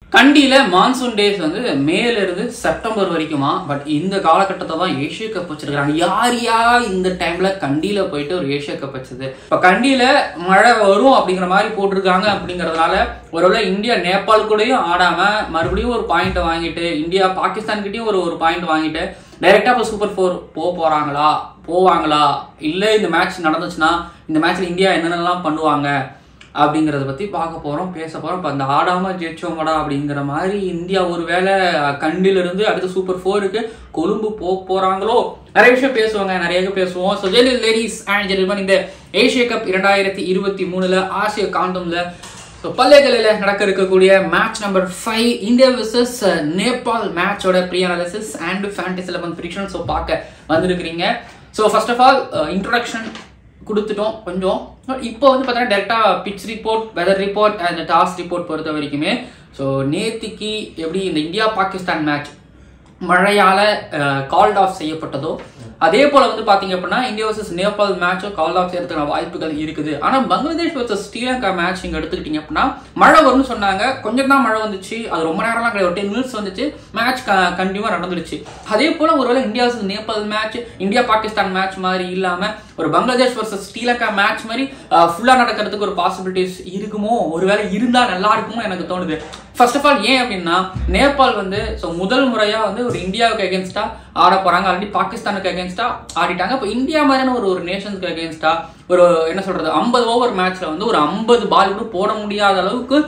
கண்டியில monsoon days வந்து மேல இருந்து செப்டம்பர் வரைக்குமா பட் இந்த காலகட்டத்தை தான் ஏஷியா கப் வச்சிருக்காங்க யார் யார் இந்த டைம்ல கண்டியில போயிட்டு ஒரு ஏஷியா கப் வச்சது இப்ப கண்டியில மழை வரும் அப்படிங்கிற மாதிரி போட்டிருக்காங்க அப்படிங்கறதுனால ஒருவேளை இந்தியா நேபாள் கூடயும் ஆடாம மறுபடியும் ஒரு பாயிண்ட் வாங்கிட்டு இந்தியா பாகிஸ்தான் கிட்டயும் ஒரு ஒரு பாயிண்ட் வாங்கிட்டு டைரக்டா இப்போ சூப்பர் ஃபோர் போக போறாங்களா போவாங்களா இல்ல இந்த மேட்ச் நடந்துச்சுன்னா இந்த மேட்ச்ல இந்தியா என்னென்னலாம் பண்ணுவாங்க அப்படிங்கிறத பத்தி பார்க்க போறோம் பேச போறோம் இப்போ அந்த ஆடாம ஜெயிச்சோங்கடா அப்படிங்கிற மாதிரி இந்தியா ஒருவேளை கண்டில இருந்து அடுத்து சூப்பர் ஃபோருக்கு கொழும்பு போக போறாங்களோ நிறைய விஷயம் பேசுவாங்க நிறைய பேசுவோம் ஸோ லேடிஸ் அண்ட் ஜென்டில்மன் இந்த ஏஷியா கப் இரண்டாயிரத்தி இருபத்தி மூணுல ஆசிய காண்டம்ல ஸோ பல்லேகலையில் நடக்க இருக்கக்கூடிய match number five India versus Nepal மேட்சோட pre analysis and fantasy eleven prediction so பார்க்க வந்திருக்கிறீங்க so first of all introduction கொடுத்துட்டோம் கொஞ்சம் இப்போ வந்து பார்த்தீங்கன்னா டேரெக்டாக pitch report weather report and toss report பொறுத்த வரைக்குமே ஸோ நேத்திக்கு எப்படி இந்த இந்தியா பாகிஸ்தான் மேட்ச் மழையால கால்ட் ஆஃப் செய்யப்பட்டதோ அதே போல வந்து பாத்தீங்க அப்படின்னா இந்தியா வர்சஸ் நேபாள் மேட்சும் கால் ஆஃப் செய்யறதுக்கான வாய்ப்புகள் இருக்குது ஆனா பங்களாதேஷ் வர்சஸ் ஸ்ரீலங்கா மேட்ச் இங்க எடுத்துக்கிட்டீங்க அப்படின்னா மழை வரும்னு சொன்னாங்க கொஞ்சம் தான் மழை வந்துச்சு அது ரொம்ப நேரம்லாம் கிடையாது டென் மினிட்ஸ் வந்துச்சு மேட்ச் கண்டிப்பா நடந்துடுச்சு அதே போல ஒருவேளை India versus Nepal match India Pakistan match மாதிரி இல்லாம ஒரு பங்களாதேஷ் வர்சஸ் ஸ்ரீலங்கா மேட்ச் மாதிரி ஃபுல்லா நடக்கிறதுக்கு ஒரு பாசிபிலிட்டிஸ் இருக்குமோ ஒருவேளை இருந்தா நல்லா இருக்குமோ எனக்கு தோணுது ஃபர்ஸ்ட் ஆஃப் ஆல் ஏன் அப்படின்னா நேபாள் வந்து ஸோ முதல் முறையா வந்து ஒரு இந்தியாவுக்கு அகேன்ஸ்டா ஆட போறாங்க ஆல்ரெடி பாகிஸ்தானுக்கு அகேன்ஸ்டா ஆடிட்டாங்க இப்போ இந்தியா மாதிரியான ஒரு ஒரு நேஷன்ஸ்க்கு அகேன்ஸ்டா ஒரு என்ன சொல்றது ஐம்பது ஓவர் மேட்ச்ல வந்து ஒரு ஐம்பது பால் கூட போட முடியாத அளவுக்கு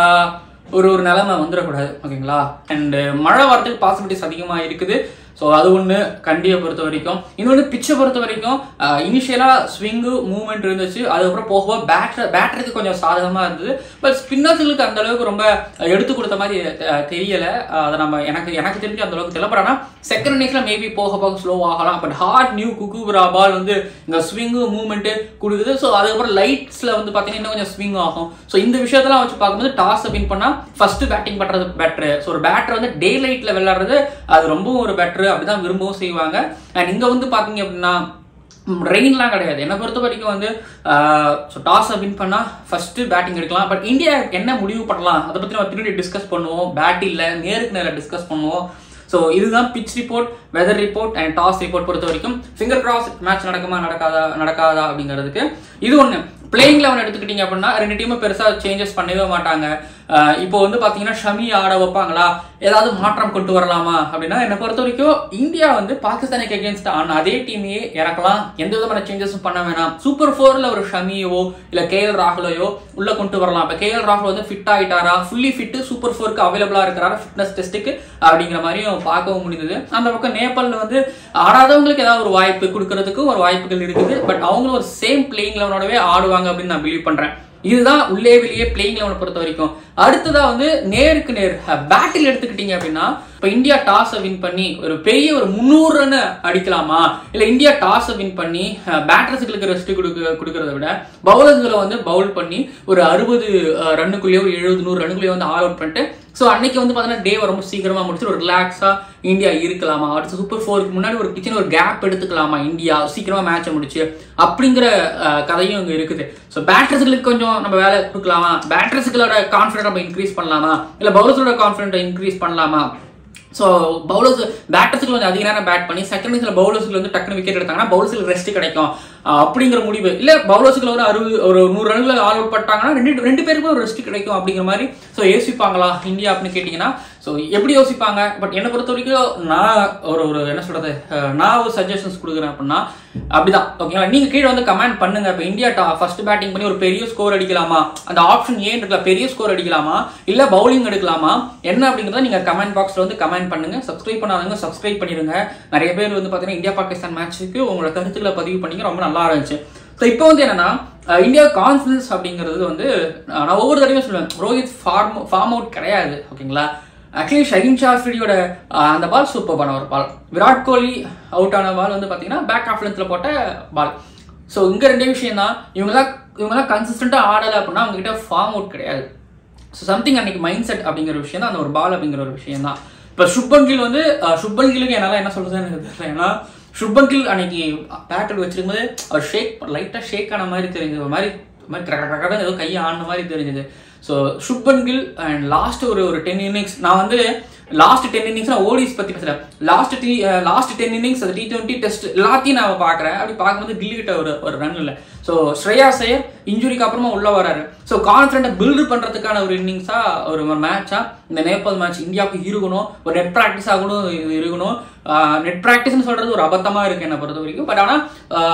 ஒரு ஒரு நிலைமை வந்துடக்கூடாது ஓகேங்களா அண்ட் மழை வரதுக்கு பாசிபிலிட்டிஸ் அதிகமாக இருக்குது ஸோ அது ஒன்று கண்டியை பொறுத்த வரைக்கும் இன்னொன்று பிச்சை பொறுத்த வரைக்கும் இனிஷியலாக ஸ்விங்கு மூவ்மெண்ட் இருந்துச்சு அதுக்கப்புறம் போக பேட்டர் பேட்டருக்கு கொஞ்சம் சாதகமாக இருந்தது பட் ஸ்பின்னர்ஸுகளுக்கு அந்த அளவுக்கு ரொம்ப எடுத்து கொடுத்த மாதிரி தெரியல அதை நம்ம எனக்கு எனக்கு தெரிஞ்சு அந்த அளவுக்கு தெரியல பட் ஆனால் செகண்ட் இன்னிங்ஸ்ல மேபி போக போக ஸ்லோ ஆகலாம் but hard new Kookaburra ball வந்து இந்த ஸ்விங்கு மூவ்மெண்ட்டு கொடுக்குது ஸோ அதுக்கப்புறம் லைட்ஸில் வந்து பார்த்தீங்கன்னா இன்னும் கொஞ்சம் ஸ்விங் ஆகும் ஸோ இந்த விஷயத்தெல்லாம் வச்சு பார்க்கும்போது டாஸை வின் பண்ணால் ஃபர்ஸ்ட் பேட்டிங் பண்ணுறது பெட்ரு ஸோ ஒரு பேட்டர் வந்து டே லைட்டில் விளையாடுறது அது ரொம்பவும் ஒரு பெட்ரு அப்படிதான் விரும்பவும் செய்வாங்க அண்ட் இங்க வந்து பாத்தீங்க அப்படின்னா ரெயின்லாம் கிடையாது என்னை பொறுத்த வரைக்கும் வந்து ஸோ டாஸை வின் பண்ணால் ஃபர்ஸ்ட் பேட்டிங் எடுக்கலாம் பட் இந்தியா என்ன முடிவு பண்ணலாம் அதை பற்றி நம்ம பின்னாடி டிஸ்கஸ் பண்ணுவோம் பேட் இல்லை நேருக்கு நேரில் டிஸ்கஸ் பண்ணுவோம் ஸோ இதுதான் pitch report weather report and toss report பொறுத்த வரைக்கும் ஃபிங்கர் கிராஸ் மேட்ச் நடக்குமா நடக்காதா நடக்காதா அப்படிங்கிறதுக்கு இது ஒன்று பிளேயிங் லெவன் எடுத்துக்கிட்டீங்க அப்படின்னா ரெண்டு டீமும் பெருசாக சேஞ்சஸ் பண்ணவே மாட்டாங்க இப்போ வந்து பார்த்தீங்கன்னா ஷமி ஆட வைப்பாங்களா ஏதாவது மாற்றம் கொண்டு வரலாமா அப்படின்னா என்னை பொறுத்த வரைக்கும் இந்தியா வந்து பாகிஸ்தானுக்கு அகேன்ஸ்ட் ஆன அதே டீமையே இறக்கலாம் எந்த விதமான சேஞ்சஸும் பண்ண வேணாம் சூப்பர் ஃபோர்ல ஒரு ஷமியோ இல்ல கே எல் ராகுலையோ உள்ள கொண்டு வரலாம் இப்போ கே எல் ராகுல் வந்து ஃபிட் ஆயிட்டாரா ஃபுல்லி ஃபிட் சூப்பர் ஃபோருக்கு அவைலபிளா இருக்கிறாரா ஃபிட்னஸ் டெஸ்ட்டுக்கு அப்படிங்கிற மாதிரியும் பார்க்கவும் முடிந்தது அந்த பக்கம் நேபாளில் வந்து ஆடாதவங்களுக்கு ஏதாவது ஒரு வாய்ப்பு கொடுக்கறதுக்கு ஒரு வாய்ப்புகள் இருக்குது பட் அவங்களும் ஒரு சேம் பிளேயிங் லெவனோடவே ஆடுவாங்க அப்படின்னு நான் பிலீவ் பண்றேன் இதுதான் உள்ளே வெளியே பிளேயிங் லெவனை பொறுத்த வரைக்கும் அடுத்ததா வந்து நேருக்கு நேர் பேட்டில் எடுத்துக்கிட்டீங்க அப்படின்னா இப்போ இந்தியா டாஸை வின் பண்ணி ஒரு பெரிய ஒரு முந்நூறு ரன் அடிக்கலாமா இல்லை இந்தியா டாஸை வின் பண்ணி பேட்டர்ஸுகளுக்கு ரெஸ்ட் கொடுக்க கொடுக்கறத விட பவுலர்ஸ்களை வந்து பவுல் பண்ணி ஒரு அறுபது ரன்னுக்குள்ளேயோ ஒரு எழுபது நூறு ரன்னுக்குள்ளேயோ வந்து ஆல் அவுட் பண்ணிட்டு ஸோ அன்னைக்கு வந்து பார்த்தீங்கன்னா டே ரொம்ப சீக்கிரமா முடிச்சு ஒரு ரிலாக்ஸா இந்தியா இருக்கலாமா அடுத்து சூப்பர் ஃபோருக்கு முன்னாடி ஒரு கிச்சன் ஒரு கேப் எடுத்துக்கலாமா இந்தியா சீக்கிரமா மேட்சை முடிச்சு அப்படிங்கிற கதையும் இங்கே இருக்குது ஸோ பேட்டர்ஸ்களுக்கு கொஞ்சம் நம்ம வேலை கொடுக்கலாமா பேட்டர்ஸ்களோட கான்ஃபிடன்ட் நம்ம இன்க்ரீஸ் பண்ணலாமா இல்லை பவுலர்ஸோட கான்ஃபிடென்ட் இன்க்ரீஸ் பண்ணலாமா ஸோ பவுலர்ஸ் பேட்டர்ஸுக்கு வந்து அதிக நேரம் பேட் பண்ணி செகண்ட் இன்னிங்ஸ்ல பவுலர்ஸ்க்கு வந்து டக்குனு விக்கெட் எடுத்தாங்கன்னா பவுலர்ஸுக்கு ரெஸ்ட் கிடைக்கும் அப்படிங்கிற முடிவு இல்ல பவுலர்ஸுக்கு ஒரு அறுபது ஒரு நூறு ரன்களை ஆல் அவுட் பட்டாங்கன்னா ரெண்டு ரெண்டு பேருக்குமே ஒரு ரெஸ்ட் கிடைக்கும் அப்படிங்கிற மாதிரி ஸோ யோசிப்பாங்களா இந்தியா அப்படின்னு கேட்டீங்கன்னா ஸோ எப்படி யோசிப்பாங்க பட் என்னை பொறுத்த வரைக்கும் நான் ஒரு ஒரு என்ன சொல்றது நான் ஒரு சஜஷன்ஸ் கொடுக்குறேன் அப்படின்னா அப்படிதான் ஓகேங்களா நீங்க கீழே வந்து கமெண்ட் பண்ணுங்க இப்போ இந்தியா டா ஃபர்ஸ்ட் பேட்டிங் பண்ணி ஒரு பெரிய ஸ்கோர் அடிக்கலாமா அந்த ஆப்ஷன் ஏன் இருக்கல பெரிய ஸ்கோர் அடிக்கலாமா இல்ல பவுலிங் எடுக்கலாமா என்ன அப்படிங்கிறத நீங்க கமெண்ட் பாக்ஸ்ல வந்து கமெண்ட் பண்ணுங்க சப்ஸ்கிரைப் பண்ணாதவங்க சப்ஸ்கிரைப் பண்ணிருங்க நிறைய பேர் வந்து பாத்தீங்கன்னா இந்தியா பாகிஸ்தான் மேட்ச்சுக்கு உங்களோட கருத்துக்களை பதிவு பண்ணிங்க ரொம்ப நல்லா இருந்துச்சு ஸோ இப்போ வந்து என்னன்னா இந்தியா கான்ஃபிடன்ஸ் அப்படிங்கிறது வந்து நான் ஒவ்வொரு தடவையும் சொல்லுவேன் ரோஹித் ஃபார்ம் ஃபார்ம் அவுட் கிடையாது ஓகேங்களா ஆக்சுவலி ஷஹீன் ஷாஃப்ரியோட அந்த பால் சூப்பரான ஒரு பால் விராட் கோலி அவுட் ஆன பால் வந்து பார்த்தீங்கன்னா பேக் ஆஃப் லென்த்தில் போட்ட பால் ஸோ இங்கே ரெண்டே விஷயம் தான் இவங்கெல்லாம் இவங்கெல்லாம் கன்சிஸ்டண்ட்டாக ஆடலை அப்படின்னா அவங்ககிட்ட ஃபார்ம் அவுட் கிடையாது ஸோ சம்திங் அன்னைக்கு மைண்ட் செட் அப்படிங்கிற விஷயம் தான் அந்த ஒரு பால் அப்படிங்கிற ஒரு விஷயம் தான் இப்போ சுப்பன் கில் வந்து சுப்பன் கிலுக்கு என்னால் என்ன சொல்றது எனக்கு தெரியல ஏன்னா சுப்பன் கில் அன்னைக்கு பேட்டர் வச்சிருக்கும்போது அவர் ஷேக் லைட்டாக ஷேக் ஆன மாதிரி தெரிஞ்சது ஒரு மாதிரி மாதிரி கடை கடை ஏதோ கையை ஆன மாதிரி தெரிஞ்சது so Shubman Gill and last ஒரு ஒரு டென் இன்னிங்ஸ் நான் வந்து லாஸ்ட் டென் இன்னிங்ஸ் நான் ஓடிஸ் பத்தி பேசுறேன் last T last ten innings அது டி டுவெண்ட்டி டெஸ்ட் எல்லாத்தையும் நான் பார்க்குறேன் அப்படி பார்க்கும்போது கில்லு கிட்ட ஒரு ஒரு ரன் இல்லை ஸோ ஸ்ரேயா சேயர் இன்ஜுரிக்கு அப்புறமா உள்ள வராரு ஸோ கான்ஃபிடென்ட்டை பில்டு பண்றதுக்கான ஒரு இன்னிங்ஸா ஒரு மேட்சா இந்த நேபாள் மேட்ச் இந்தியாவுக்கு இருக்கணும் ஒரு நெட் ப்ராக்டிஸாக கூட இது இருக்கணும் நெட் ப்ராக்டிஸ்னு சொல்றது ஒரு அபத்தமா இருக்கு என்னை பொறுத்த வரைக்கும் பட் ஆனால்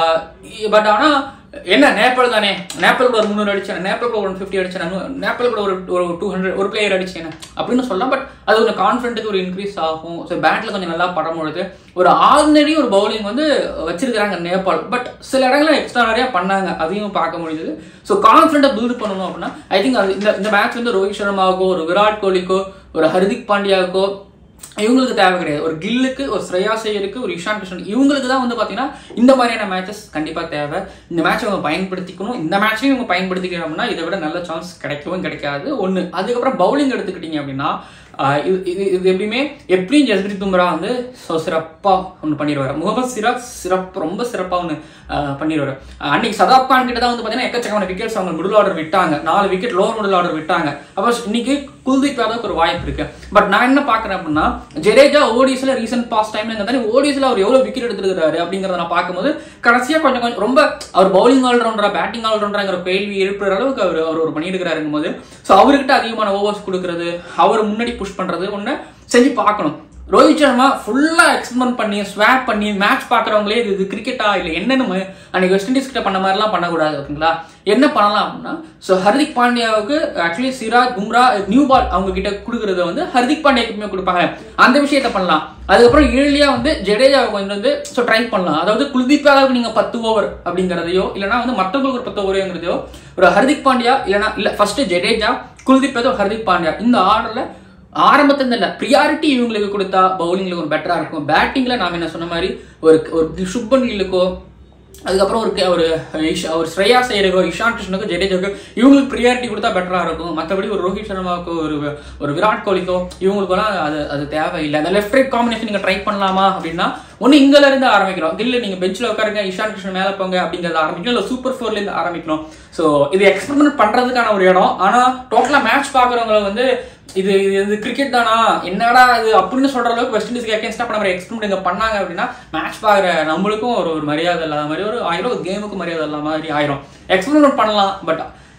பட் ஆனால் என்ன நேபாள் தானே நேபாள் கூட ஒரு முந்நூறு அடிச்சேன் நேபாள் கூட ஒன் ஃபிஃப்டி அடிச்சேன் நேபாள் கூட ஒரு ஒரு டூ ஹண்ட்ரட் ஒரு பிளேயர் அடிச்சேன் அப்படின்னு சொல்லலாம் பட் அது கொஞ்சம் கான்ஃபிடென்ட்டுக்கு ஒரு இன்க்ரீஸ் ஆகும் ஸோ பேட்டில் கொஞ்சம் நல்லா படம் பொழுது ஒரு ஆர்டினரி ஒரு பவுலிங் வந்து வச்சிருக்கிறாங்க நேபாள் பட் சில இடங்களில் எக்ஸ்ட்ரா நிறையா பண்ணாங்க அதையும் பார்க்க முடியுது ஸோ கான்ஃபிடென்ட்டை பில்ட் பண்ணணும் அப்படின்னா ஐ திங்க் அது இந்த இந்த மேட்ச் வந்து ரோஹித் சர்மாவுக்கோ ஒரு விராட் கோலிக்கோ ஒரு ஹர்திக் பாண்டியாவுக்கோ இவங்களுக்கு தேவை கிடையாது ஒரு கில்லுக்கு ஒரு ஸ்ரேயா சேயருக்கு ஒரு இஷான் கிருஷ்ணன் இவங்களுக்கு தான் வந்து பார்த்தீங்கன்னா இந்த மாதிரியான மேட்சஸ் கண்டிப்பாக தேவை இந்த மேட்ச் அவங்க பயன்படுத்திக்கணும் இந்த மேட்சையும் இவங்க பயன்படுத்திக்கிறோம்னா இதை விட நல்ல சான்ஸ் கிடைக்கவும் கிடைக்காது ஒன்று அதுக்கப்புறம் பவுலிங் எடுத்துக்கிட்டீங்க அப்படின்னா இது இது இது எப்படியுமே எப்படியும் ஜஸ்பிரித் பும்ரா வந்து ஸோ சிறப்பாக ஒன்று பண்ணிடுவார் முகமது சிராஜ் சிறப்பு ரொம்ப சிறப்பாக ஒன்று பண்ணிடுவார் அன்னைக்கு சதாப் கான் கிட்ட தான் வந்து பார்த்தீங்கன்னா எக்கச்சக்கமான விக்கெட்ஸ் அவங்க மிடில் ஆர்டர் விட்டாங்க நாலு விக்கெட் லோவர் மிடில் ஆர்டர் விட்டாங்க அப்போ இன்னைக்கு குல்தீப் யாதவுக்கு ஒரு வாய்ப்பு இருக்கு பட் நான் என்ன பார்க்குறேன் அப்படின்னா ஜடேஜா ஓடிஸ்ல ரீசெண்ட் பாஸ் டைம்ல இந்த மாதிரி ஓடிஸ்ல அவர் எவ்வளவு விக்கெட் எடுத்துருக்காரு அப்படிங்கறத நான் பார்க்கும்போது கடைசியா கொஞ்சம் கொஞ்சம் ரொம்ப அவர் பவுலிங் ஆல்ரவுண்டரா பேட்டிங் ஆல்ரவுண்டராங்கிற கேள்வி எழுப்புற அளவுக்கு அவர் அவர் ஒரு பண்ணியிருக்கிறாருங்கும் போது ஸோ அவர்கிட்ட அதிகமான ஓவர்ஸ் கொடுக்கறது அவர் முன்னாடி புஷ் பண்றது ஒன்று செஞ்சு பார்க்கணும் ரோஹித் சர்மா ஃபுல்லா எக்ஸ்பெரிமெண்ட் பண்ணி ஸ்வாப் பண்ணி மேட்ச் பாக்குறவங்களே இது இது கிரிக்கெட்டா இல்ல என்னன்னு அன்னைக்கு வெஸ்ட் இண்டீஸ் கிட்ட பண்ண மாதிரிலாம் பண்ணக்கூடாது ஓகேங்களா என்ன பண்ணலாம் அப்படின்னா ஸோ ஹர்திக் பாண்டியாவுக்கு actually Siraj Bumrah new ball அவங்க கிட்ட கொடுக்கறத வந்து ஹர்திக் பாண்டியாக்குமே கொடுப்பாங்க அந்த விஷயத்த பண்ணலாம் அதுக்கப்புறம் ஏழியா வந்து ஜடேஜாவை கொஞ்சம் வந்து ஸோ ட்ரை பண்ணலாம் அதாவது குல்தீப் யாதவுக்கு நீங்க பத்து ஓவர் அப்படிங்கிறதையோ இல்லைனா வந்து மற்றவங்களுக்கு ஒரு பத்து ஓவருங்கிறதையோ ஒரு ஹர்திக் பாண்டியா இல்லைனா இல்ல ஃபர்ஸ்ட் ஜடேஜா குல்தீப் யாதவ் ஹர்திக் பாண்டியா இந்த ஆர்டர்ல ஆரம்பத்துல இல்ல ப்ரியாரிட்டி இவங்களுக்கு கொடுத்தா பவுலிங்ல ஒரு பெட்டரா இருக்கும் பேட்டிங்ல நாம என்ன சொன்ன மாதிரி ஒரு ஒரு சுப்பன் கில்லுக்கோ அதுக்கப்புறம் ஒரு ஒரு ஒரு ஸ்ரேயா சேயருக்கோ இஷான் கிருஷ்ணனுக்கோ ஜடேஜாக்கோ இவங்களுக்கு ப்ரியாரிட்டி கொடுத்தா பெட்டரா இருக்கும் மற்றபடி ஒரு ரோஹித் சர்மாவுக்கு ஒரு ஒரு விராட் கோலிக்கோ இவங்களுக்கெல்லாம் அது அது தேவையில்லை அந்த லெஃப்ட் ரைட் காம்பினேஷன் நீங்க ட்ரை பண்ணலாமா அப்படின்னா ஒன்று இங்கல இருந்து ஆரம்பிக்கணும் கில்ல நீங்க பெஞ்சில் உட்காருங்க இஷான் கிருஷ்ணன் மேல போங்க அப்படிங்கறத ஆரம்பிக்கணும் இல்லை சூப்பர் ஃபோர்ல இருந்து ஆரம்பிக்கணும் ஸோ இது எக்ஸ்பெரிமெண்ட் பண்றதுக்கான ஒரு இடம் ஆனா டோட்டலா மேட்ச் பாக்குறவங்க வந்து இது இது கிரிக்கெட் தானா என்னடா இது அப்படின்னு சொல்ற அளவுக்கு வெஸ்ட் இண்டீஸ்க்கு அகேன்ஸ்டா பண்ண மாதிரி எக்ஸ்பெரிமெண்ட் இங்க பண்ணாங்க அப்படின்னா மேட்ச் பாக்குற நம்மளுக்கும் ஒரு ஒரு மரியாதை இல்லாத மாதிரி ஒரு ஆயிரம் ஒரு கேமுக்கு மரியாதை இல்லாத மாதிரி ஆயிரும் எக்ஸ்பெரிமெண்ட் பண்ணலாம் பட்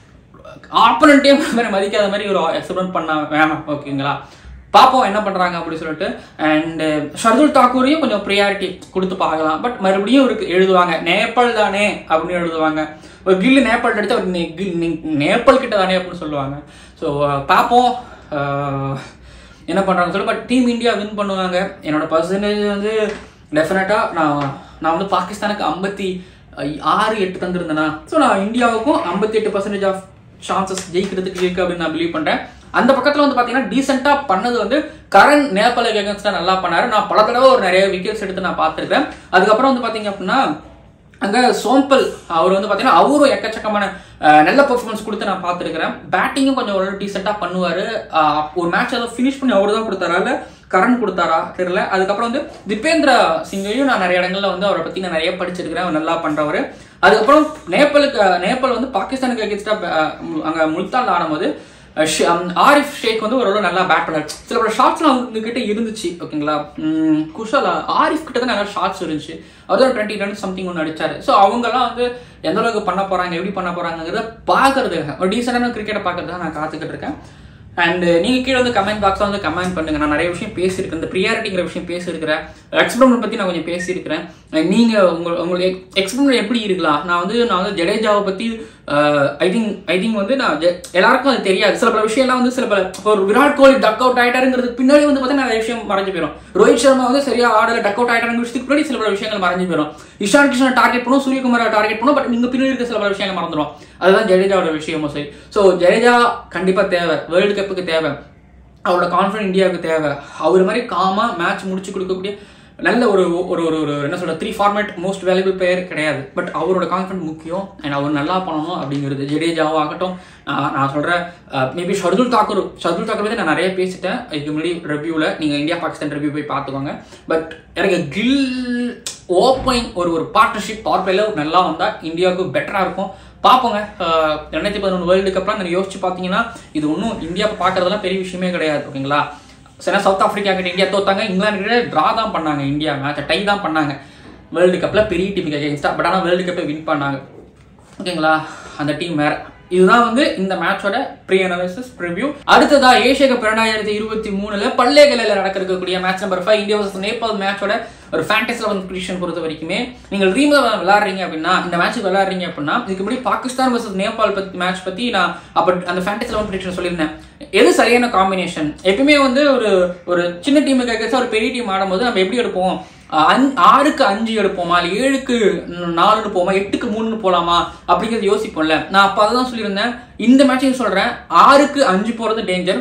ஆப்பனண்டே மாதிரி மதிக்காத மாதிரி ஒரு எக்ஸ்பெரிமெண்ட் பண்ண வேணாம் ஓகேங்களா பார்ப்போம் என்ன பண்றாங்க அப்படின்னு சொல்லிட்டு அண்ட் ஷர்துல் தாக்கூரையும் கொஞ்சம் ப்ரியாரிட்டி கொடுத்து பார்க்கலாம் பட் மறுபடியும் இருக்கு எழுதுவாங்க நேபாள் தானே அப்படின்னு எழுதுவாங்க ஒரு கில்லு நேபாள் அடிச்சு அவர் நேபாள் கிட்ட தானே அப்படின்னு சொல்லுவாங்க ஸோ பார்ப்போம் என்ன பண்ணுறாங்க சொல்லி பட் டீம் இந்தியா வின் பண்ணுவாங்க என்னோட பர்சன்டேஜ் வந்து டெஃபினட்டாக நான் நான் வந்து பாகிஸ்தானுக்கு ஐம்பத்தி ஆறு எட்டு தந்திருந்தேனா ஸோ நான் இந்தியாவுக்கும் ஐம்பத்தி எட்டு பர்சன்டேஜ் ஆஃப் சான்சஸ் ஜெயிக்கிறதுக்கு இருக்கு அப்படின்னு நான் பிலீவ் பண்ணுறேன் அந்த பக்கத்தில் வந்து பார்த்தீங்கன்னா டீசெண்டாக பண்ணது வந்து கரண் நேபாள அகேன்ஸ்டாக நல்லா பண்ணாரு நான் பல தடவை ஒரு நிறைய விக்கெட்ஸ் எடுத்து நான் பார்த்துருக்கேன் அதுக்கப்புறம் வந்து பார்த்தீங்க அப்படின்னா அங்கே சோம்பல் அவர் வந்து பார்த்தீங்கன்னா அவரும் எக்கச்சக்கமான நல்ல பெர்ஃபார்மன்ஸ் கொடுத்து நான் பார்த்துருக்கிறேன் பேட்டிங்கும் கொஞ்சம் ஒரு டீசெண்டாக பண்ணுவார் ஒரு மேட்ச் அதை ஃபினிஷ் பண்ணி அவர் தான் கொடுத்தாரா இல்லை கரண் கொடுத்தாரா தெரியல அதுக்கப்புறம் வந்து திபேந்திர சிங்கையும் நான் நிறைய இடங்கள்ல வந்து அவரை பற்றி நான் நிறைய படிச்சிருக்கிறேன் அவர் நல்லா பண்ணுறவர் அதுக்கப்புறம் நேபாளுக்கு நேபாள் வந்து பாகிஸ்தானுக்கு அகேன்ஸ்டாக அங்கே முல்தானில் ஆடும்போது ஆரிஃப் ஷேக் வந்து ஓரளவு நல்லா பேட் பண்ணார் சில பல ஷார்ட்ஸ்லாம் அவங்க கிட்ட இருந்துச்சு ஓகேங்களா குஷால் ஆரிஃப் கிட்ட தான் நல்லா ஷார்ட்ஸ் இருந்துச்சு அவர் ஒரு டுவெண்ட்டி ரன் சம்திங் ஒன்று அடிச்சாரு ஸோ அவங்கெல்லாம் வந்து எந்த அளவுக்கு பண்ண போறாங்க எப்படி பண்ண போறாங்கிறத பார்க்கறது ஒரு டீசெண்டான கிரிக்கெட்டை பார்க்கறதுக்காக நான் காத்துக்கிட்டு இருக்கேன் அண்ட் நீங்க கீழே வந்து கமெண்ட் பாக்ஸ்ல வந்து கமெண்ட் பண்ணுங்க நான் நிறைய விஷயம் பேசியிருக்கேன் இந்த ப்ரியாரிட்டிங்கிற விஷயம் பேசியிருக்கிறேன் எக்ஸ்பெரிமெண்ட் பத்தி நான் கொஞ்சம் பேசியிருக்கிறேன் நீங்க உங்க உங்களுக்கு எக்ஸ்பெரிமெண்ட் எப்படி இருக்கலாம் நான் வந்து நான் வந்து ஜடேஜாவை பத்தி ஐ திங்க் ஐ திங்க் வந்து நான் எல்லாருக்கும் அது தெரியாது சில பல விஷயம்லாம் வந்து சில பல ஒரு விராட் கோலி டக் அவுட் ஆயிட்டாருங்கிறதுக்கு பின்னாடி வந்து பார்த்தீங்கன்னா நிறைய விஷயம் மறைஞ்சு போயிடும் ரோஹித் சர்மா வந்து சரியா ஆடல டக் அவுட் ஆயிட்டாருங்க விஷயத்துக்கு பின்னாடி சில பல விஷயங்கள் மறைஞ்சு போயிடும் இஷான் கிருஷ்ணன் டார்கெட் பண்ணும் சூரியகுமாரை டார்கெட் பண்ணும் பட் நீங்க பின்னாடி இருக்க சில பல விஷயங்கள் மறந்துடும் அதுதான் ஜடேஜாவோட விஷயமும் சரி ஸோ ஜடேஜா கண்டிப்பா தேவை வேர்ல்டு கப்புக்கு தேவை அவரோட கான்ஃபிடன்ட் இந்தியாவுக்கு தேவை அவர் மாதிரி காமா மேட்ச் முடிச்சு கொடுக்கக்கூடிய நல்ல ஒரு ஒரு ஒரு ஒரு என்ன சொல்ற three format most valuable player கிடையாது பட் அவரோட கான்ஃபிடன்ட் முக்கியம் அண்ட் அவர் நல்லா பண்ணணும் அப்படிங்கிறது ஜடேஜாவும் ஆகட்டும் நான் சொல்றேன் மேபி ஷர்துல் தாக்கூர் ஷர்துல் தாக்கூர் பற்றி நான் நிறைய பேசிட்டேன் இதுக்கு முன்னாடி ரிவ்யூவில் நீங்கள் இந்தியா பாகிஸ்தான் ரிவ்யூ போய் பார்த்துக்கோங்க பட் எனக்கு கில் ஓப்பனிங் ஒரு ஒரு பார்ட்னர்ஷிப் பவர் பிளேல நல்லா வந்தால் இந்தியாவுக்கு பெட்டராக இருக்கும் பார்ப்போங்க அஹ், ரெண்டாயிரத்தி பதினொன்று வேர்ல்டு கப்லாம் நீங்கள் யோசிச்சு பார்த்தீங்கன்னா இது ஒன்றும் இந்தியா பார்க்கறதெல்லாம் பெரிய விஷயமே கிடையாது ஓகேங்களா சரி சவுத் ஆப்பிரிக்கா கிட்ட இந்தியா தோத்தாங்க இங்கிலாந்து கிட்ட ட்ரா தான் பண்ணாங்க இந்தியா மேட்சை டை தான் பண்ணாங்க வேர்ல்டு கப்பில் பெரிய டீமுக்கு அகேன்ஸ்டா பட் ஆனால் வேர்ல்டு கப்பை வின் பண்ணாங்க ஓகேங்களா அந்த டீம் வேற இதுதான் வந்து இந்த மேட்சோட ப்ரீ அனாலிசிஸ் ப்ரிவ்யூ அடுத்ததா ஏஷியா கப் இரண்டாயிரத்தி இருபத்தி மூணுல பல்லேகலையில் நடக்க இருக்கக்கூடிய match number five India versus Nepal மேட்சோட ஒரு ஃபேண்டஸ் லெவன் ப்ரிடிஷன் பொறுத்த வரைக்குமே நீங்கள் ரீம விளையாடுறீங்க அப்படின்னா இந்த மேட்ச் விளையாடுறீங்க அப்படின்னா இதுக்கு முன்னாடி பாகிஸ்தான் வர்சஸ் நேபாள் பத்தி மேட்ச் பத்தி நான் அப்ப அந்த ஃபேண்டஸ் லெவன் ப்ரிடிஷன் சொல்லியிருந்தேன் எது சரியான காம்பினேஷன் எப்பயுமே வந்து ஒரு ஒரு சின்ன டீமுக்கு அகேன்ஸ்டா ஒரு பெரிய டீம் ஆடும்போது நம்ம எப்படி எடுப்போம் அஞ்- ஆறுக்கு அஞ்சு எடுப்போமா இல்லை ஏழுக்கு நாலுன்னு போமா எட்டுக்கு மூணுன்னு போலாமா அப்படிங்கறது யோசிப்போம்ல நான் அப்ப அதான் சொல்லியிருந்தேன் இந்த மேட்சையும் சொல்றேன் ஆறுக்கு அஞ்சு போறது டேஞ்சர்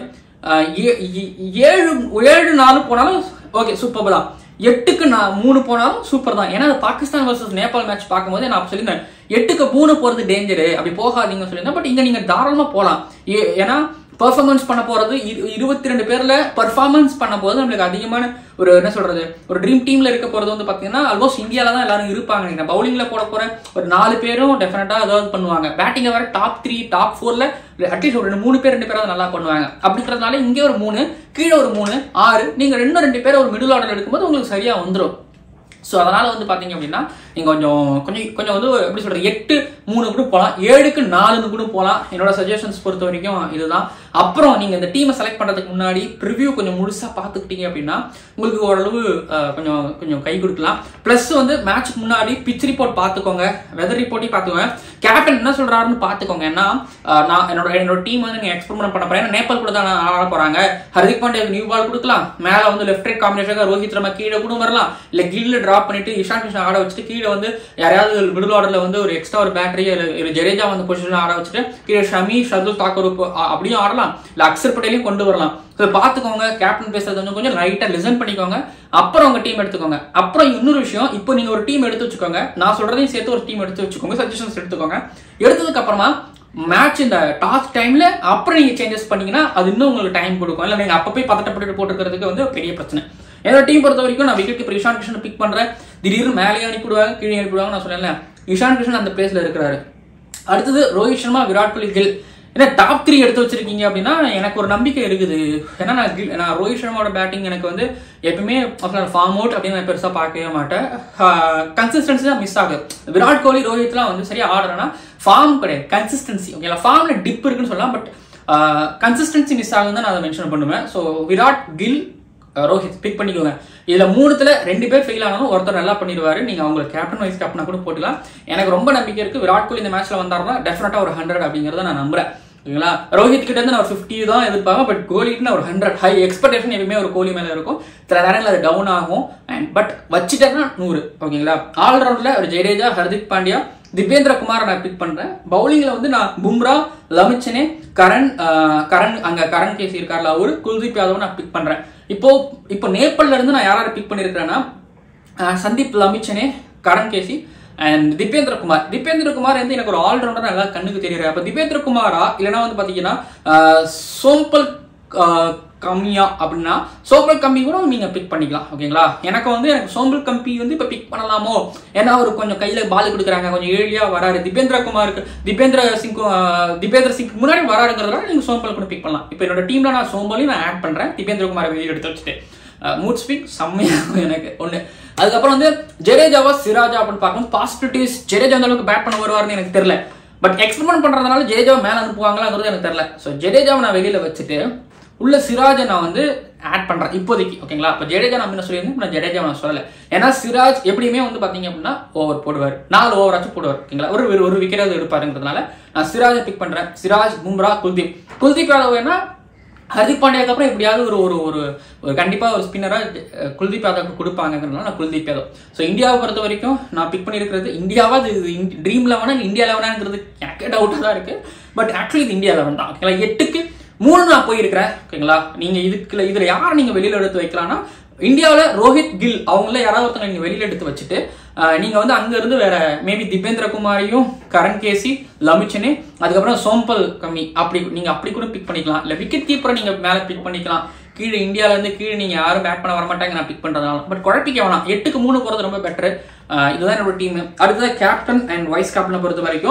ஏழு ஏழு நாலு போனாலும் ஓகே சூப்பர் தான் எட்டுக்கு நான் மூணு போனாலும் சூப்பர் தான் ஏன்னா அது பாகிஸ்தான் வர்சஸ் நேபாள் மேட்ச் பார்க்கும்போது நான் அப்ப சொல்லியிருந்தேன் எட்டுக்கு மூணு போறது டேஞ்சரு அப்படி போகாதீங்க சொல்லியிருந்தேன் பட் இங்க நீங்க தாராளமா போலாம் ஏ- ஏன்னா பெர்ஃபார்மன்ஸ் பண்ண போறது இரு- இருபத்தி ரெண்டு பேர்ல பெர்ஃபார்மன்ஸ் பண்ண போது நம்மளுக்கு அதிகமான ஒரு என்ன சொல்றது ஒரு ட்ரீம் டீம்ல இருக்க போறது வந்து பாத்தீங்கன்னா ஆல்மோஸ்ட் இந்தியால தான் எல்லாரும் இருப்பாங்க நீங்க பவுலிங்ல போட போற ஒரு நாலு பேரும் டெஃபினட்டா ஏதாவது பண்ணுவாங்க பேட்டிங்ல வர டாப் த்ரீ டாப் ஃபோர்ல அட்லீஸ்ட் ஒரு ரெண்டு மூணு பேர் ரெண்டு பேராவது நல்லா பண்ணுவாங்க அப்படின்றதுனால இங்கே ஒரு மூணு கீழே ஒரு மூணு ஆறு நீங்க ரெண்டும் ரெண்டு பேர் ஒரு மிடில் ஆர்டர் எடுக்கும்போது உங்களுக்கு சரியா வந்துரும் ஸோ அதனால வந்து பாத்தீங்க அப்படின்னா நீங்க கொஞ்சம் கொஞ்சம் கொஞ்சம் வந்து எப்படி சொல்றது எட்டு மூணு கூட போகலாம் ஏழுக்கு நாலுன்னு கூட போகலாம் என்னோட சஜஷன்ஸ் பொறுத்த வரைக்கும் இதுதான் அப்புறம் நீங்க இந்த டீமை செலக்ட் பண்றதுக்கு முன்னாடி ப்ரிவ்யூ கொஞ்சம் முழுசா பார்த்துக்கிட்டீங்க அப்படின்னா உங்களுக்கு ஓரளவு அஹ், கொஞ்சம் கொஞ்சம் கை கொடுக்கலாம் ப்ளஸ் வந்து மேட்ச்க்கு முன்னாடி பிச் ரிப்போர்ட் பார்த்துக்கோங்க வெதர் ரிப்போர்ட்டையும் பார்த்துக்கோங்க கேப்டன் என்ன சொல்றாருன்னு பார்த்துக்கோங்க ஏன்னா அஹ், நான் என்னோட என்னோட டீம் வந்து நீங்க எக்ஸ்பெரிமெண்ட் பண்ண போறேன் ஏன்னா நேபாள் கூட தான் ஆட போறாங்க ஹர்திக் பாண்டியா நியூ பால் கொடுக்கலாம் மேல வந்து left right combination Rohit Sharma கீழே கூட வரலாம் இல்ல கில்ல டிராப் பண்ணிட்டு இஷான் கிருஷ்ணன் ஆட வச்சுட்டு கீழே வந்து யாரையாவது மிடில் ஆர்டர்ல வந்து ஒரு எக்ஸ்ட்ரா ஒரு பேட்டரி இல்ல ஜடேஜா வந்து பொசிஷன் ஆட வச்சுட்டு கீழே ஷமி ஷர்துல் தாக்கூர் இப்போ, அ- அப்படியும் ஆடலாம் இல்ல அக்ஷர் பட்டேலையும் கொண்டு வரலாம் ஸோ பார்த்துக்கோங்க கேப்டன் பேசுறது கொஞ்சம் கொஞ்சம் லைட்டா லிசன் பண்ணிக்கோங்க அப்புறம் உங்க டீம் எடுத்துக்கோங்க அப்புறம் இன்னொரு விஷயம் இப்போ நீங்க ஒரு டீம் எடுத்து வச்சுக்கோங்க நான் சொல்றதையும் சேர்த்து ஒரு டீம் எடுத்து வச்சுக்கோங்க சஜஷன்ஸ் எடுத்துக்கோங்க எடுத்ததுக்கு அப்புறமா மேட்ச் இந்த டாஸ் டைம்ல அப்புறம் நீங்க சேஞ்சஸ் பண்ணீங்கன்னா அது இன்னும் உங்களுக்கு டைம் கொடுக்கும் இல்ல நீங்க அப்ப போய் பதட்டப்பட்டு போட்டுக்கிறதுக்கு வந்து பெரிய பிரச்சனை என்னோட டீம் பொறுத்த வரைக்கும் நான் wicket keeper Ishan Kishan pick பண்றேன் திடீர்னு மேலே அனுப்பிடுவாங்க கீழே அனுப்பிடுவாங்க நான் சொன்னேன்ல இஷான் கிருஷ்ணன் அந்த பிளேஸ்ல இருக்கிறாரு அடுத்தது ரோஹித் சர்மா விராட் கோலி கில் ஏன்னா டாப் த்ரீ எடுத்து வச்சிருக்கீங்க அப்படின்னா எனக்கு ஒரு நம்பிக்கை இருக்குது ஏன்னா நான் கில் நான் ரோஹித் சர்மாவோட பேட்டிங் எனக்கு வந்து எப்பவுமே ஃபார்ம் அவுட் அப்படின்னு நான் பெருசாக பார்க்கவே மாட்டேன் கன்சிஸ்டன்சி தான் மிஸ் ஆகுது விராட் கோலி ரோஹித்லாம் வந்து சரியா ஆடுறேன்னா ஃபார்ம் கிடையாது கன்சிஸ்டன்சி ஓகேங்களா ஃபார்ம்ல டிப் இருக்குன்னு சொல்லலாம் பட் கன்சிஸ்டன்சி மிஸ் ஆகுதுன்னு தான் நான் அதை மென்ஷன் பண்ணுவேன் so Virat Gill ah Rohit pick பண்ணிக்கோங்க இதுல மூணுத்துல ரெண்டு பேர் ஃபெயில் ஆனாலும் ஒருத்தர் நல்லா பண்ணிடுவாரு நீங்க அவங்களை கேப்டன் வைஸ் கேப்டனா கூட போட்டுக்கலாம் எனக்கு ரொம்ப நம்பிக்கை இருக்கு விராட் கோலி இந்த மேட்ச்ல வந்தாருன்னா டெஃபினட்டா ஒரு ஹண்ட்ரட் அப்படிங்கறத நான் நம்புறேன் ஓகேங்களா ரோஹித் கிட்ட இருந்து நான் ஒரு ஃபிஃப்டி தான் எதிர்பார்ப்பேன் பட் கோலிட்டு ஒரு ஹண்ட்ரட் ஹை எக்ஸ்பெக்டேஷன் எப்பவுமே ஒரு கோலி மேல இருக்கும் சில நேரங்கள் அது டவுன் ஆகும் அண்ட் பட் வச்சுட்டேன்னா நூறு ஓகேங்களா ஆல்ரவுண்ட்ல ஒரு ஜடேஜா ஹர்திக் பாண்டியா திபேந்திர குமார் நான் பிக் பண்றேன் பவுலிங்ல வந்து நான் பும்ரா லமிச்சனே கரண் ஆஹ், கரண் அங்க கரண் கேசி இருக்கார்ல அவரு குல்தீப் யாதவ் நான் பிக் பண்றேன் இப்போ இப்போ நேபாள்ல இருந்து நான் யாரை பிக் பண்ணிருக்கிறேன்னா ஆஹ், சந்தீப் லமிச்சனே கரண் கேசி அண்ட் திபேந்திர குமார் திபேந்திர குமார் வந்து எனக்கு ஒரு ஆல்ரவுண்டர் நல்லா கண்ணுக்கு தெரியுற அப்ப திபேந்திர குமாரா இல்லைன்னா வந்து பாத்தீங்கன்னா ஆஹ், சோம்பல் ஆஹ், கம்மியா அப்படின்னா சோம்பல் கம்பி கூட நீங்க பிக் பண்ணிக்கலாம் ஓகேங்களா எனக்கு வந்து எனக்கு சோம்பல் கம்பி வந்து இப்ப பிக் பண்ணலாமோ ஏன்னா அவர் கொஞ்சம் கையில பால் கொடுக்குறாங்க கொஞ்சம் ஏழியா வராரு திபேந்திர குமாருக்கு திபேந்திர சிங் திபேந்திர சிங் முன்னாடி வராருங்கிறதுனால நீங்க சோம்பல் கூட பிக் பண்ணலாம் இப்போ என்னோட டீம்ல நான் சோம்பலையும் நான் ஆட் பண்றேன் திபேந்திர குமாரை வெளியே எடுத்து வச்சுட்டு மூட் ஸ்பிக் செம்மையா இருக்கும் எனக்கு ஒண்ணு அதுக்கப்புறம் வந்து ஜடேஜாவா சிராஜா அப்படின்னு பார்க்கணும் பாசிபிலிட்டிஸ் ஜடேஜா அந்த அளவுக்கு பேட் பண்ண வருவாருன்னு எனக்கு தெரியல பட் எக்ஸ்பெரிமெண்ட் பண்றதுனால ஜடேஜாவை மேல அனுப்புவாங்களாங்கிறது எனக்கு தெரியல ஸோ ஜடேஜாவை நான் வெளியில வச்சுட்டு உள்ள சிராஜை நான் வந்து ஆட் பண்றேன் இப்போதைக்கு ஓகேங்களா இப்போ ஜடேஜா நான் என்ன சொல்லியிருந்தேன் நான் ஜடேஜா நான் சொல்லல ஏன்னா சிராஜ் எப்படியுமே வந்து பாத்தீங்க அப்படின்னா ஓவர் போடுவார் நாலு ஓவராச்சும் போடுவார் ஓகேங்களா ஒரு ஒரு- ஒரு விக்கெட்டாவது எடுப்பாருங்கிறதுனால நான் சிராஜை பிக் பண்றேன் சிராஜ் பும்ரா குல்தீப் குல்தீப் யாதவ் வேணா ஹர்திக் பாண்டியாக்கு அப்புறம் எப்படியாவது ஒரு ஒரு ஒரு ஒரு கண்டிப்பா ஒரு ஸ்பின்னரா குல்தீப் யாதவ்க்கு கொடுப்பாங்கிறதுனால நான் குல்தீப் யாதவ் ஸோ இந்தியாவை பொறுத்த வரைக்கும் நான் பிக் பண்ணியிருக்கிறது இந்தியாவா இது ட்ரீம் லெவனா இந்தியா லெவனாங்கிறது எனக்கு டவுட்டாக தான் இருக்கு பட் ஆக்சுவலி இது இந்தியா லெவன் தான் ஓகேங்களா எட்டுக்கு மூணு நான் போயிருக்கிறேன் ஓகேங்களா நீங்க இதுக்குள்ள இதுல யார் நீங்க வெளியில எடுத்து வைக்கலாம்னா இந்தியாவில் ரோஹித் கில் அவங்கள யாராவது ஒருத்தங்க நீங்க வெளியில எடுத்து வச்சுட்டு அஹ், நீங்க வந்து அங்க இருந்து வேற மேபி திபேந்திர குமாரையும் கரண் கேசி லமிச்சனே அதுக்கப்புறம் சோம்பல் கம்மி அப்படி நீங்க அப்படி கூட பிக் பண்ணிக்கலாம் இல்ல விக்கெட் கீப்பரை நீங்க மேல பிக் பண்ணிக்கலாம் கீழே இந்தியால இருந்து கீழே நீங்க யாரும் பேட் பண்ண வர மாட்டாங்க நான் பிக் பண்றதுனால பட் குழப்பிக்க வேணாம் எட்டுக்கு மூணு போறது ரொம்ப பெட்டர் இதுதான் என்னோட டீம் அடுத்தது கேப்டன் அண்ட் வைஸ் கேப்டனை பொறுத்த வரைக்கும்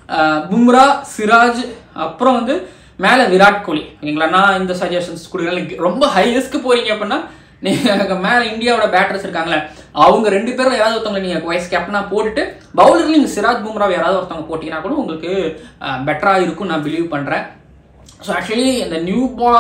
அஹ், பும்ரா சிராஜ் அப்புறம் வந்து மேலே விராட் கோலி ஓகேங்களா நான் இந்த சஜஷன்ஸ் கொடுக்குறேன் ரொம்ப ஹை ரிஸ்க் போறீங்க அப்படின்னா நீங்க மேலே இந்தியாவோட பேட்டர்ஸ் இருக்காங்களே அவங்க ரெண்டு பேரும் யாராவது ஒருத்தவங்க நீங்க வைஸ் கேப்டனா போட்டுட்டு பவுலர் நீங்க சிராஜ் பும்ரா யாராவது ஒருத்தவங்க போட்டீங்கன்னா கூட உங்களுக்கு பெட்டரா இருக்கும் நான் பிலீவ் பண்றேன் ஸோ ஆக்சுவலி இந்த நியூ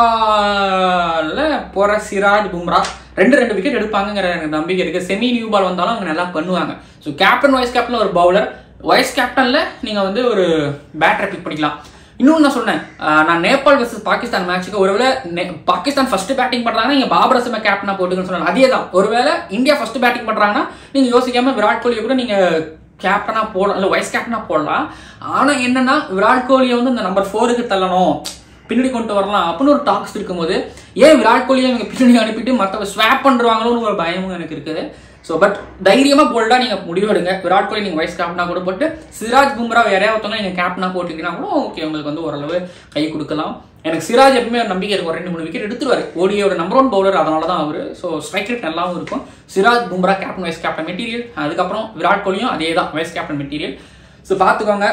பால்ல போற சிராஜ் பும்ரா ரெண்டு ரெண்டு விக்கெட் எடுப்பாங்கங்கிற எனக்கு நம்பிக்கை இருக்கு செமி நியூ பால் வந்தாலும் அவங்க நல்லா பண்ணுவாங்க ஸோ கேப்டன் வைஸ் கேப்டன் ஒரு பவுலர் வைஸ் கேப்டன்ல நீங்க வந்து ஒரு பேட்டரை பிக் பண்ணிக்கலாம் இன்னொன்று நான் சொன்னேன் ஆஹ் நான் நேபாள் வர்சஸ் பாகிஸ்தான் மேட்ச்சுக்கு ஒருவேளை நே- பாகிஸ்தான் ஃபர்ஸ்ட் பேட்டிங் பண்றாங்கன்னா நீங்க பாபர் அசம கேப்டனா போட்டுக்கன்னு சொன்னாங்க அதே தான் ஒருவேளை இந்தியா ஃபர்ஸ்ட் பேட்டிங் பண்றாங்கன்னா நீங்க யோசிக்காம விராட் கோலியை கூட நீங்க கேப்டனா போடலாம் இல்லை வைஸ் கேப்டனா போடலாம் ஆனா என்னன்னா விராட் கோலியை வந்து இந்த நம்பர் ஃபோருக்கு தள்ளணும் பின்னாடி கொண்டு வரலாம் அப்படின்னு ஒரு டாக்ஸ் இருக்கும்போது ஏன் விராட் கோலியை இவங்க பின்னாடி அனுப்பிட்டு மற்றவங்க ஸ்வாப் பண்ணுவாங்களோன்னு ஒரு பயமும் எனக்கு இருக்குது ஸோ பட் தைரியமா போல்டா நீங்க முடிவெடுங்க விராட் கோலி நீங்க வைஸ் கேப்டனா கூட போட்டு சிராஜ் பும்ரா வேற ஒருத்தவங்க நீங்க கேப்டனா போட்டுக்கிட்டீங்கன்னா கூட ஓகே உங்களுக்கு வந்து ஓரளவு கை கொடுக்கலாம் எனக்கு சிராஜ் எப்பவுமே ஒரு நம்பிக்கை இருக்கும் ஒரு ரெண்டு மூணு விக்கெட் எடுத்துருவாரு ஓடியோட நம்பர் ஒன் பவுலர் அதனால தான் அவரு ஸோ ஸ்ட்ரைக் ரேட் நல்லாவும் இருக்கும் Siraj Bumrah captain vice captain material அதுக்கப்புறம் விராட் கோலியும் அதே தான் வைஸ் கேப்டன் மெட்டீரியல் ஸோ பார்த்துக்கோங்க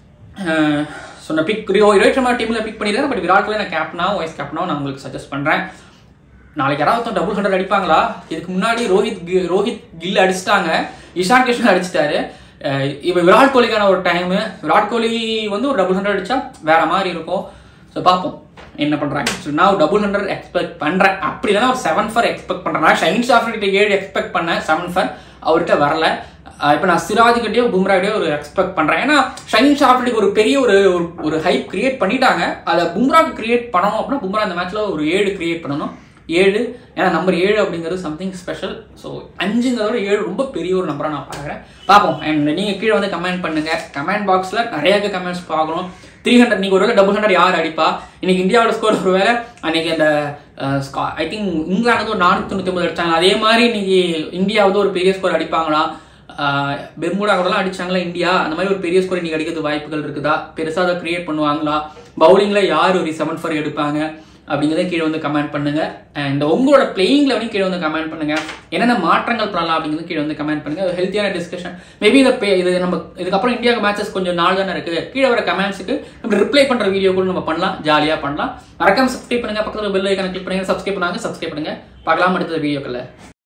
அஹ் சொன்ன பிக் ரோஹித் சர்மா டீம்ல பிக் பண்ணிருக்கேன் பட் விராட் கோலி நான் கேப்டனாவும் வைஸ் கேப்டனாவும் நான் உங்களுக்கு சஜஸ்ட் பண்றேன் நாளைக்கு யாராவது டபுள் ஹண்ட்ரட் அடிப்பாங்களா இதுக்கு முன்னாடி ரோஹித் கி- ரோஹித் கில் அடிச்சிட்டாங்க இஷான் கிருஷ்ணன் அடிச்சிட்டாரு அஹ் இப்ப விராட் கோலிக்கான ஒரு டைம் விராட் கோலி வந்து ஒரு டபுள் ஹண்ட்ரட் அடிச்சா வேற மாதிரி இருக்கும் ஸோ பார்ப்போம் என்ன பண்றாங்க ஸோ நான் டபுள் ஹண்ட்ரட் எக்ஸ்பெக்ட் பண்றேன் அப்படி இல்லைன்னா ஒரு செவன் ஃபர் எக்ஸ்பெக்ட் பண்றேன் நான் ஷைன் ஷாஃப்ட் கிட்ட ஏழு எக்ஸ்பெக்ட் பண்ணேன் செவன் ஃபர் அவர்கிட்ட வரல அஹ் இப்ப நான் சிராஜ் கிட்டயோ பும்ராகிட்டயோ ஒரு எக்ஸ்பெக்ட் பண்றேன் ஏன்னா ஷைன் ஷாஃப்டுக்கு ஒரு பெரிய ஒரு ஒரு- ஒரு ஹைப் கிரியேட் பண்ணிட்டாங்க அதை பும்ராக்கு கிரியேட் பண்ணணும் அப்படின்னா பும்ரா இந்த மேட்ச்ல ஒரு ஏழு கிரியேட் பண்ணணும் ஏழு ஏன்னா நம்பர் ஏழு அப்படிங்கிறது சம்திங் ஸ்பெஷல் ஸோ அஞ்சுங்கிறத விட ஏழு ரொம்ப பெரிய ஒரு நம்பராக நான் பார்க்குறேன் பார்ப்போம் அண்ட் நீங்கள் கீழே வந்து கமெண்ட் பண்ணுங்க கமெண்ட் பாக்ஸில் நிறைய கமெண்ட்ஸ் பார்க்கணும் த்ரீ ஹண்ட்ரட் நீங்கள் ஒருவேளை டபுள் ஹண்ட்ரட் யார் அடிப்பா இன்னைக்கு இந்தியாவோட ஸ்கோர் ஒருவேளை அன்னைக்கு அந்த ஐ திங்க் இங்கிலாந்து ஒரு நானூற்றி தொண்ணூற்றி ஒன்பது அடிச்சாங்க அதே மாதிரி இன்னைக்கு இந்தியா வந்து ஒரு பெரிய ஸ்கோர் அடிப்பாங்களா பெர்முடா கூடலாம் அடிச்சாங்களா இந்தியா அந்த மாதிரி ஒரு பெரிய ஸ்கோர் இன்னைக்கு அடிக்கிறது வாய்ப்புகள் இருக்குதா பெருசாக அதை கிரியேட் பண்ணுவாங்களா பவுலிங்ல யார் ஒரு செவன் ஃபர் எடுப்பாங்க அப்படிங்கிறத கீழே வந்து கமெண்ட் பண்ணுங்க அண்ட் உங்களோட பிளேயிங் லெவலையும் கீழே வந்து கமெண்ட் பண்ணுங்க என்னென்ன மாற்றங்கள் பண்ணலாம் அப்படிங்கிறது கீழே வந்து கமெண்ட் பண்ணுங்க ஹெல்த்தியான டிஸ்கஷன் மேபி இதை pay- இது நம்ம இதுக்கப்புறம் இந்தியாவுக்கு மேட்சஸ் கொஞ்சம் நாள் தானே இருக்குது கீழே வர கமெண்ட்ஸுக்கு நம்ம ரிப்ளை பண்ற வீடியோ கூட நம்ம பண்ணலாம் ஜாலியாக பண்ணலாம் மறக்காம சப்ஸ்கிரைப் பண்ணுங்க பக்கத்தில் பெல் ஐக்கான கிளிக் பண்ணுங்க சப்ஸ்கிரைப் பண்ணாங்க சப்ஸ்கிரைப் பண்ணுங்க பார்க்கலாம் அடுத்த வீடியோக்களில்